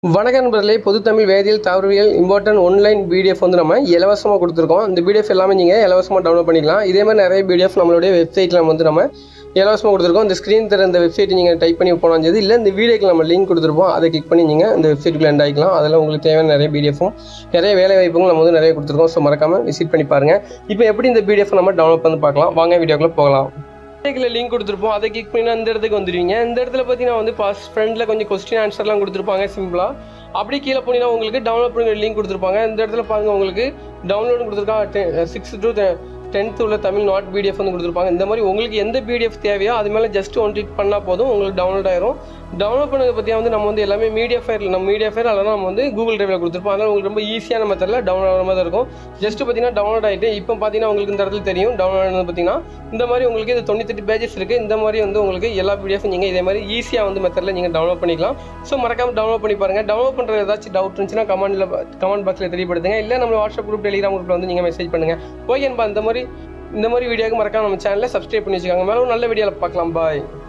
வணக்க நண்பர்களே பொது தமிழ் வேதியியல் தாவரவியல் இம்பார்ட்டன்ட் ஒன்லைன் பிடிஎஃப் வந்து நம்ம இலவசமாக கொடுத்துருக்கோம் இந்த பிடிஎஃப் எல்லாமே நீங்கள் இலவசமாக டவுன்லோட் பண்ணிக்கலாம் இதே மாதிரி நிறைய பிடிஎஃப் நம்மளுடைய வெப்சைட்டில் வந்து நம்ம இலவசமாக கொடுத்துருக்கோம் இந்த ஸ்க்ரீன் தர இந்த வெப்சைட் நீங்கள் டைப் பண்ணி போனால் சரி இல்லை இந்த வீடியோக்கு நம்ம லிங்க் கொடுத்துருப்போம் அதை கிளிக் பண்ணி நீங்கள் இந்த வெப்சைட்டுக்குள்ள எண்ட் ஆகிக்கலாம் அதில் உங்களுக்கு தேவையான நிறைய பிடிஎஃப்பும் நிறைய வேலை வாய்ப்புகளும் நம்ம வந்து நிறைய கொடுத்துருக்கோம் ஸோ மறக்காமல் விசிட் பண்ணி பாருங்கள் இப்போ எப்படி இந்த பிடிஎஃப் நம்ம டவுன்லோட் பண்ணி பார்க்கலாம் வாங்க வீடியோக்குள்ளே போகலாம் வீடியோக்குள்ள லிங்க் கொடுத்துருப்போம் அதை கிளிக் பண்ணி இந்த இடத்துக்கு வந்துடுவீங்க இந்த இடத்துல பார்த்தீங்கன்னா வந்து ஃபர்ஸ்ட் ஃப்ரண்டில் கொஞ்சம் கொஸ்டின் ஆன்சர்லாம் கொடுத்துருப்பாங்க சிம்பிளாக அப்படி கீழே போனீங்கன்னா உங்களுக்கு டவுன்லோட் பண்ணுற லிங்க் கொடுத்துருப்பாங்க இந்த இடத்துல பாருங்க உங்களுக்கு டவுன்லோட் கொடுத்துருக்காங்க சிக்ஸ் டு டென்த் உள்ள தமிழ் நாட் பிடிஎஃப் வந்து கொடுத்துருப்பாங்க இந்த மாதிரி உங்களுக்கு எந்த பிடிஎஃப் தேவையோ அது மேலே ஜஸ்ட் ஒன் கிளிக் பண்ணால் போதும் உங்களுக்கு டவுன்லோட் ஆயிரும் டவுன்லோட் பண்ணதை பற்றி வந்து நம்ம வந்து எல்லாமே மீடியா ஃபயர் நம்ம மீடியா ஃபயர் அதெல்லாம் நம்ம வந்து கூகுள் டிரைவில் கொடுத்துருப்போம் அதனால் உங்களுக்கு ரொம்ப ஈஸியான மெத்தடில் டவுன்லோட் ஆகிற மாதிரி இருக்கும் ஜஸ்ட் பார்த்தீங்கன்னா டவுன்லோட் ஆகிட்டு இப்போ பார்த்தீங்கன்னா உங்களுக்கு இந்த இடத்துல தெரியும் டவுன்லோட் ஆனது பார்த்தீங்கன்னா இந்த மாதிரி உங்களுக்கு இது தொண்ணூத்தெட்டு பேஜஸ் இருக்குது இந்த மாதிரி வந்து உங்களுக்கு எல்லா பிடிஎஃப் நீங்கள் இதே மாதிரி ஈஸியாக வந்து மெத்தடில் நீங்கள் டவுன்லோட் பண்ணிக்கலாம் ஸோ மறக்காம டவுன்லோட் பண்ணி பாருங்கள் டவுன்லோட் பண்ணுறது ஏதாச்சும் டவுட் இருந்துச்சுன்னா கமெண்ட்டில் கமெண்ட் பாக்ஸில் தெரியப்படுத்துங்க இல்லை நம்ம வாட்ஸ்அப் குரூப் டெலிகிராம் குரூப்பில் வந்து நீங்கள் மெசேஜ் பண்ணுங்கள் ஓகேன்பா இந்த மாதிரி இந்த மாதிரி வீடியோக்கு மறக்காம நம்ம சேனலை சப்ஸ்கிரைப் பண்ணி வச்சுக்கோங்க மேலும் நல்ல வீடியோவில் பார்க்கலாம் பாய்